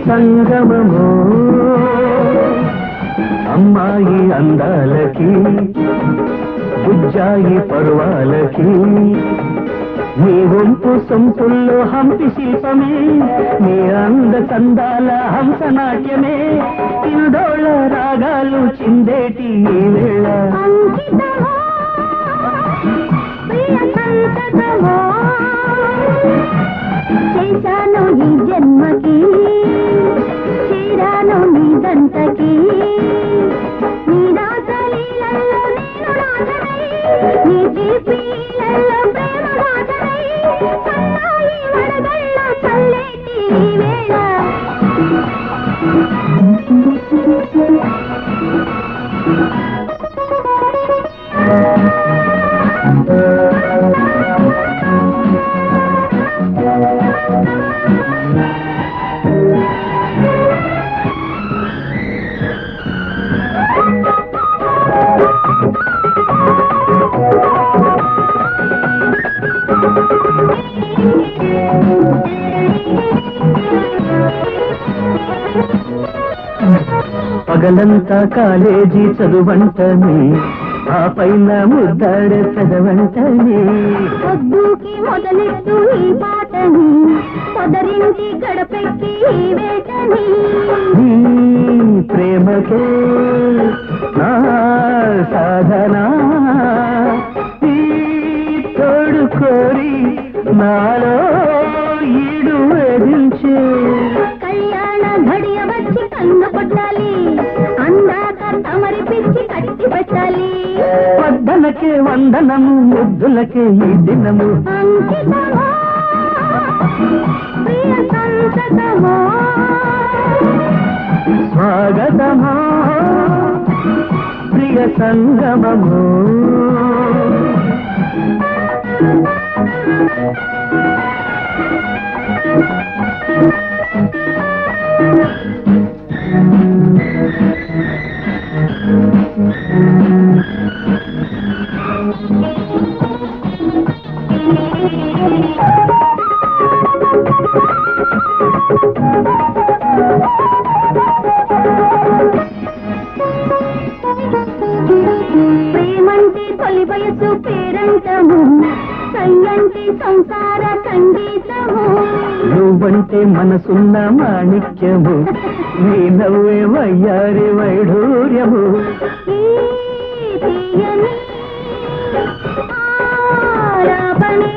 సంగమము అమ్మాయి అందాలకి బుజ్జాయి పర్వాలకి నీ వంపు సొంపుల్లో హంపి శిల్పమే నీ అంద చందాల హంసనాట్యమే ఇందోళ రాగాలు చిందేటి ఈ వేళ అంకితమో ప్రియ సంతతమో చేశాను ఈ జన్మకి చేరాను నీ దంతకి నీ రాసలీలలో నేను రాజనై నీ తీపీలలో ప్రేమ రాజనై సన్నాయి వడగళ్ళ చల్లేటి ఈ వేళ పగలంతా కాలేజీ చదువంటని ఆ పైన ముద్దాడే చదవంటని పొద్దుకి మొదలెట్టు ఈ పాటని పొదరింటి గడపెక్కి ఈ వేటని నీ ప్రేమకే నా సాధన ఈ తోడు కోరి నాలో ఈడు వేధించే కళ్యాణ ఘడియ వచ్చి కన్ను కొట్టాలి అందాక తమరి పిచ్చి కట్టి పెట్టాలి వద్దలకే వందనము ముద్దులకే ఈ దినము అంకితమో ప్రియ సంతతమో స్వాగతమా ప్రియ సంగమము ప్రేమంటే తొలి వయసు పేరంటము సంగంటి సంసార సంగీతము నువ్వంటే మనసున్న మాణిక్యము నీ నవ్వే వయ్యారి వైఢూర్యము ఈ తీయని ఆలాపనే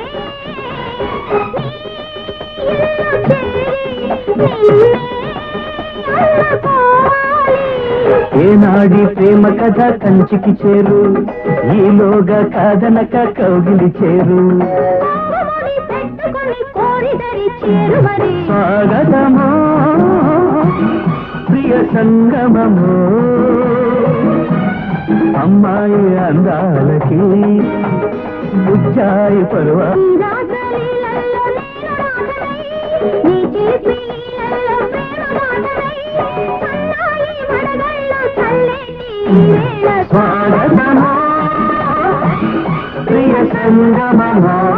ఇల్లు చేరి నిన్నే అల్లుకోవాలి. ఏనాడి ప్రేమ కథ కంచికి చేరు ఈలోగా కాదనక కౌగిలి చేరు కుంకుమని పెట్టుకొని కోరిదరి చేరువరి స్వాగతమో ప్రియ సంగమము అమ్మాయి అందాలకి బుజ్జాయి పర్వా ఈ రాజలీలలో నేను రాజనై, నీ చిలిపి లీలల్లో ప్రేమ రాజనై, సన్నాయి వడగళ్ళు చల్లేటి ఈ వేళ స్వాగతమో ప్రియ సంగమమో